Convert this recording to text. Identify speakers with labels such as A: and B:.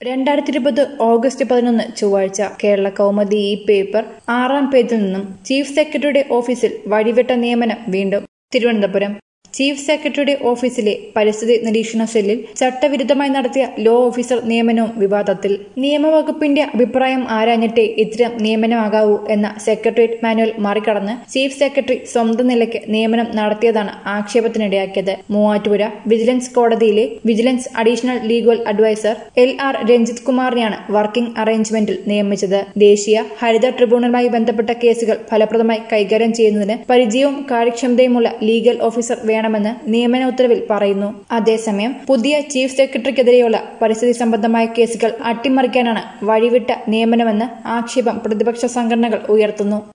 A: രണ്ടായിരത്തി ഇരുപത് ഓഗസ്റ്റ് പതിനൊന്ന് ചൊവ്വാഴ്ച കേരള കൗമുദി ഈ പേപ്പർ ആറാം പേജിൽ നിന്നും ചീഫ് സെക്രട്ടറിയുടെ ഓഫീസിൽ വഴിവിട്ട നിയമനം വീണ്ടും തിരുവനന്തപുരം ചീഫ് സെക്രട്ടറിയുടെ ഓഫീസിലെ പരിസ്ഥിതി നിരീക്ഷണ സെല്ലിൽ ചട്ടവിരുദ്ധമായി നടത്തിയ ലോ ഓഫീസർ നിയമനവും വിവാദത്തിൽ നിയമവകുപ്പിന്റെ അഭിപ്രായം ആരാഞ്ഞിട്ടേ ഇത്തരം നിയമനമാകാവൂ എന്ന സെക്രട്ടേറിയറ്റ് മാനുവൽ മറികടന്ന് ചീഫ് സെക്രട്ടറി സ്വന്തം നിലയ്ക്ക് നിയമനം നടത്തിയതാണ് ആക്ഷേപത്തിനിടയാക്കിയത് മൂവാറ്റുപുര വിജിലൻസ് കോടതിയിലെ vigilance additional legal adviser L R Ranjith കുമാറിനെയാണ് വർക്കിംഗ് അറേഞ്ച്മെന്റിൽ നിയമിച്ചത് ദേശീയ ഹരിത ട്രിബ്യൂണലുമായി ബന്ധപ്പെട്ട കേസുകൾ ഫലപ്രദമായി കൈകാര്യം ചെയ്യുന്നതിന് പരിചയവും കാര്യക്ഷമതയുമുള്ള ലീഗൽ ഓഫീസർ വേണമെന്ന് നിയമന ഉത്തരവിൽ പറയുന്നു അതേസമയം പുതിയ ചീഫ് സെക്രട്ടറിക്കെതിരെയുള്ള പരിസ്ഥിതി സംബന്ധമായ കേസുകൾ അട്ടിമറിക്കാനാണ് വഴിവിട്ട നിയമനമെന്ന് ആക്ഷേപം പ്രതിപക്ഷ സംഘടനകൾ ഉയർത്തുന്നു